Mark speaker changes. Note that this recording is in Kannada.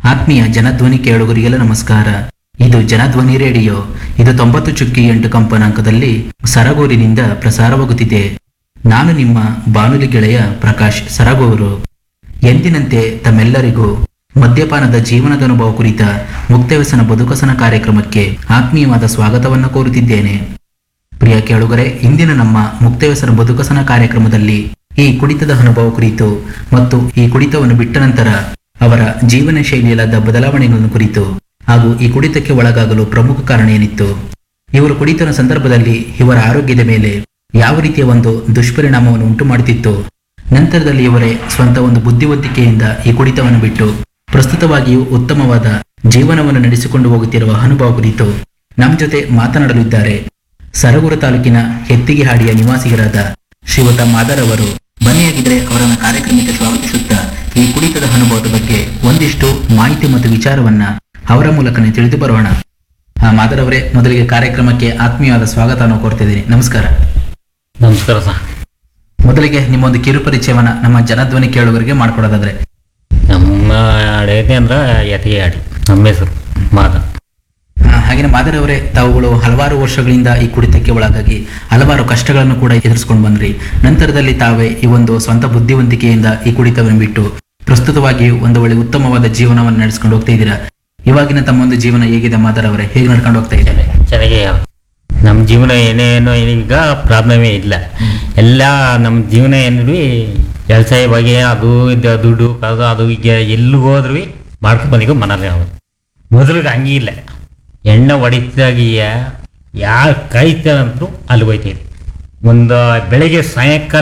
Speaker 1: ಆತ್ಮೀಯ ಜನಧ್ವನಿ ಕೇಳುಗರಿಗೆಲ್ಲ ನಮಸ್ಕಾರ ಇದು ಜನಧ್ವನಿ ರೇಡಿಯೋ ಇದು ತೊಂಬತ್ತು ಚುಕ್ಕಿ ಎಂಟು ಕಂಪನಾಂಕದಲ್ಲಿ ಸರಗೂರಿನಿಂದ ಪ್ರಸಾರವಾಗುತ್ತಿದೆ ನಾನು ನಿಮ್ಮ ಬಾನುಲಿ ಗೆಳೆಯ ಪ್ರಕಾಶ್ ಸರಗೂರು ಎಂದಿನಂತೆ ತಮ್ಮೆಲ್ಲರಿಗೂ ಮದ್ಯಪಾನದ ಜೀವನದ ಅನುಭವ ಕುರಿತ ಮುಕ್ತವ್ಯಸನ ಬದುಕಸನ ಕಾರ್ಯಕ್ರಮಕ್ಕೆ ಆತ್ಮೀಯವಾದ ಸ್ವಾಗತವನ್ನು ಕೋರುತ್ತಿದ್ದೇನೆ ಪ್ರಿಯ ಕೇಳುಗರೆ ಇಂದಿನ ನಮ್ಮ ಮುಕ್ತವ್ಯಸನ ಬದುಕಸನ ಕಾರ್ಯಕ್ರಮದಲ್ಲಿ ಈ ಕುಡಿತದ ಅನುಭವ ಕುರಿತು ಮತ್ತು ಈ ಕುಡಿತವನ್ನು ಬಿಟ್ಟ ನಂತರ ಅವರ ಜೀವನ ಶೈಲಿಯಲ್ಲಾದ ಬದಲಾವಣೆಗಳನ್ನು ಕುರಿತು ಹಾಗೂ ಈ ಕುಡಿತಕ್ಕೆ ಒಳಗಾಗಲು ಪ್ರಮುಖ ಕಾರಣ ಏನಿತ್ತು ಇವರು ಕುಡಿತನ ಸಂದರ್ಭದಲ್ಲಿ ಇವರ ಆರೋಗ್ಯದ ಮೇಲೆ ಯಾವ ರೀತಿಯ ಒಂದು ದುಷ್ಪರಿಣಾಮವನ್ನು ಉಂಟು ಮಾಡುತ್ತಿತ್ತು ನಂತರದಲ್ಲಿ ಇವರೇ ಸ್ವಂತ ಒಂದು ಬುದ್ಧಿವಂತಿಕೆಯಿಂದ ಈ ಕುಡಿತವನ್ನು ಬಿಟ್ಟು ಪ್ರಸ್ತುತವಾಗಿಯೂ ಉತ್ತಮವಾದ ಜೀವನವನ್ನು ನಡೆಸಿಕೊಂಡು ಹೋಗುತ್ತಿರುವ ಅನುಭವ ಕುರಿತು ನಮ್ಮ ಜೊತೆ ಮಾತನಾಡಲಿದ್ದಾರೆ ಸರಗೂರು ತಾಲೂಕಿನ ಹೆತ್ತಿಗೆಹಾಡಿಯ ನಿವಾಸಿಗರಾದ ಶ್ರೀಯುತ ಮಾದರ್ ಅವರು ಬನ್ನಿಯಾಗಿದ್ರೆ ಅವರನ್ನ ಕಾರ್ಯಕ್ರಮಕ್ಕೆ ಸ್ವಾಗತಿಸುತ್ತಾ ಈ ಕುಡಿತದ ಅನುಭವದ ಬಗ್ಗೆ ಒಂದಿಷ್ಟು ಮಾಹಿತಿ ಮತ್ತು ವಿಚಾರವನ್ನ ಅವರ ಮೂಲಕನೇ ತಿಳಿದು ಬರೋಣ ಆ ಮಾದರ್ ಅವರೇ ಮೊದಲಿಗೆ ಕಾರ್ಯಕ್ರಮಕ್ಕೆ ಆತ್ಮೀಯವಾದ ಸ್ವಾಗತವನ್ನು ಕೋರ್ತಿದ್ದೀನಿ ನಮಸ್ಕಾರ
Speaker 2: ನಮಸ್ಕಾರ ಸರ್
Speaker 1: ಮೊದಲಿಗೆ ನಿಮ್ಮೊಂದು ಕಿರು ಪರಿಚಯವನ್ನ ನಮ್ಮ ಜನಧ್ವನಿ ಕೇಳುಗರಿಗೆ ಮಾಡ್ಕೊಡೋದಾದ್ರೆ
Speaker 2: ನಮ್ಮ ಅಡೇತಿ ಅಂದ್ರೆ ಯತಿಗೆ ಆಡಿ ನಮ್ಮ ಹೆಸರು ಮಾದ
Speaker 1: ಆ, ಹಾಗೇನೆ ಮಾದರ್ ಅವರೇ ತಾವುಗಳು ಹಲವಾರು ವರ್ಷಗಳಿಂದ ಈ ಕುಡಿತಕ್ಕೆ ಒಳಗಾಗಿ ಹಲವಾರು ಕಷ್ಟಗಳನ್ನು ಕೂಡ ಎದುರಿಸ್ಕೊಂಡು ಬಂದ್ರಿ ನಂತರದಲ್ಲಿ ತಾವೇ ಈ ಒಂದು ಸ್ವಂತ ಬುದ್ಧಿವಂತಿಕೆಯಿಂದ ಈ ಕುಡಿತವನ್ನು ಬಿಟ್ಟು ಪ್ರಸ್ತುತವಾಗಿ ಒಂದು ಒಳ್ಳೆ ಉತ್ತಮವಾದ ಜೀವನವನ್ನು ನಡೆಸ್ಕೊಂಡು ಹೋಗ್ತಾ ಇದ್ದೀರಾ ಇವಾಗಿನ ತಮ್ಮ ಒಂದು ಜೀವನ ಹೇಗಿದೆ ಮಾದರ್ ಅವರೇ ಹೇಗೆ ನಡ್ಕೊಂಡು ಹೋಗ್ತಾ ಇದ್ದಾರೆ
Speaker 2: ಚೆನ್ನಾಗಿ ನಮ್ಮ ಜೀವನ ಏನೇನೋ ಈಗ ಪ್ರಾಬ್ಲಮೇ ಇಲ್ಲ ಎಲ್ಲ ನಮ್ಮ ಜೀವನ ಏನಿದ್ವಿ ವ್ಯವಸಾಯ ಬಗ್ಗೆ ಅದು ಇದು ದುಡ್ಡು ಅದು ಅದು ಈಗ ಎಲ್ಲಿ ಹೋದ್ರೂ ಮಾಡ್ಕೊಂಡು ಬಂದಿಗೂ ಮನೇಲಿ ಅವ್ರು ಮೊದಲಿಗೆ ಹಂಗಿಲ್ಲ ಎಣ್ಣೆ ಹೊಡಿತಾಗಿಯ ಯಾರು ಕಾಯ್ತಾರಂತೂ ಅಲ್ಲಿ ಹೋಯ್ತೀವಿ ಒಂದು ಬೆಳಿಗ್ಗೆ ಸಾಯಂಕಾಲ